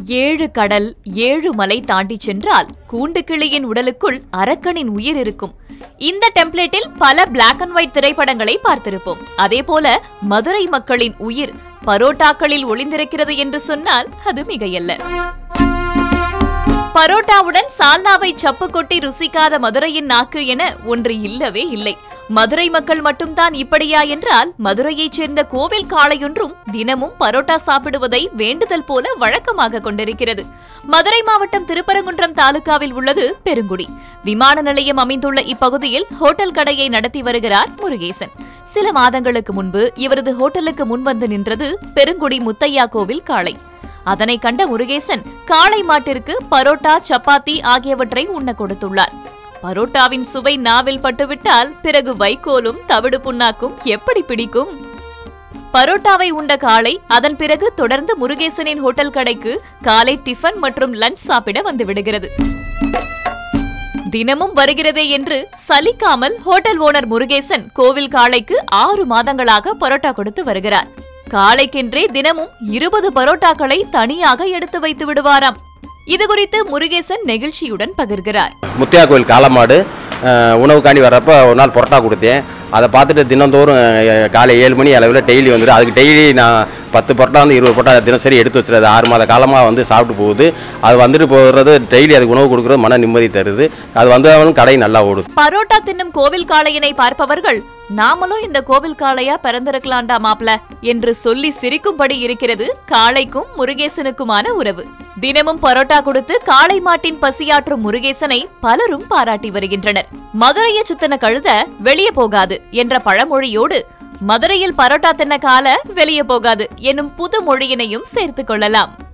ஏழு கடல் ஏழு மலை தாண்டி சென்றால் கூண்டு கிளியின் உடலுக்குள் அரக்கனின் உயிர் இருக்கும் இந்த டெம்ப்ளேட்டில் பல பிளாக் அண்ட் ஒயிட் திரைப்படங்களை பார்த்திருப்போம் அதே போல மதுரை மக்களின் உயிர் பரோட்டாக்களில் ஒளிந்திருக்கிறது என்று சொன்னால் அது மிகையல்ல பரோட்டாவுடன் சால்னாவை சப்பு கொட்டி ருசிக்காத மதுரையின் நாக்கு என ஒன்று இல்லவே இல்லை மதுரை மக்கள் மட்டும்தான் இப்படியா என்றால் மதுரையைச் சேர்ந்த கோவில் காளையொன்றும் தினமும் பரோட்டா சாப்பிடுவதை வேண்டுதல் போல வழக்கமாக கொண்டிருக்கிறது மதுரை மாவட்டம் திருப்பரங்குன்றம் தாலுகாவில் உள்ளது பெருங்குடி விமான நிலையம் அமைந்துள்ள இப்பகுதியில் ஹோட்டல் கடையை நடத்தி வருகிறார் முருகேசன் சில மாதங்களுக்கு முன்பு இவரது ஹோட்டலுக்கு முன்வந்து நின்றது பெருங்குடி முத்தையா கோவில் காளை அதனை கண்ட முருகேசன் காளை மாட்டிற்கு பரோட்டா சப்பாத்தி ஆகியவற்றை உண்ண கொடுத்துள்ளார் பரோட்டாவின் சுவை நாவில் பட்டுவிட்டால் பிறகு வைக்கோலும் தவிடு புண்ணாக்கும் எப்படி பிடிக்கும் பரோட்டாவை உண்ட காளை அதன் பிறகு தொடர்ந்து முருகேசனின் ஹோட்டல் கடைக்கு காலை டிஃபன் மற்றும் லஞ்ச் சாப்பிட வந்து விடுகிறது தினமும் வருகிறதே என்று சலிக்காமல் ஹோட்டல் ஓனர் முருகேசன் கோவில் காளைக்கு ஆறு மாதங்களாக பரோட்டா கொடுத்து வருகிறார் காளைக்கென்றே தினமும் இருபது பரோட்டாக்களை தனியாக எடுத்து வைத்து விடுவாராம் இதுகுறித்து முருகேசன் நெகிழ்ச்சியுடன் பகிர்கிறார் முத்தியா கோயில் காளமாடு அஹ், உணவுக்காண்டி வர்றப்ப ஒரு நாள் புரோட்டா கொடுத்தேன் அதை பார்த்துட்டு தினந்தோறும் அஹ், காலை ஏழு மணி அளவில் டெய்லி வந்துடும் அதுக்கு டெய்லி நான் பத்து புரோட்டா வந்து இருபது புரோட்டா தினசரி எடுத்து வச்சுருது ஆறு மாத காலமாக வந்து சாப்பிட்டு போகுது அது வந்துட்டு போகிறது டெய்லி அதுக்கு உணவு கொடுக்குறது மன நிம்மதி தருது அது வந்தவனும் கடை நல்லா ஓடுது பரோட்டா தின்னும் கோவில் காளையனை பார்ப்பவர்கள் நாமளும் இந்த கோவில் காளையா பிறந்திருக்கலாம்டா மாப்ள என்று சொல்லி சிரிக்கும்படி இருக்கிறது காளைக்கும் முருகேசனுக்குமான உறவு தினமும் பரோட்டா கொடுத்து காளை மாட்டின் பசியாற்றும் முருகேசனை பலரும் பாராட்டி வருகின்றனர் மதுரையை சுத்தின கழுத வெளியே போகாது என்ற பழமொழியோடு மதுரையில் பரோட்டா தின்ன கால வெளியே போகாது எனும் புது மொழியினையும் சேர்த்துக் கொள்ளலாம்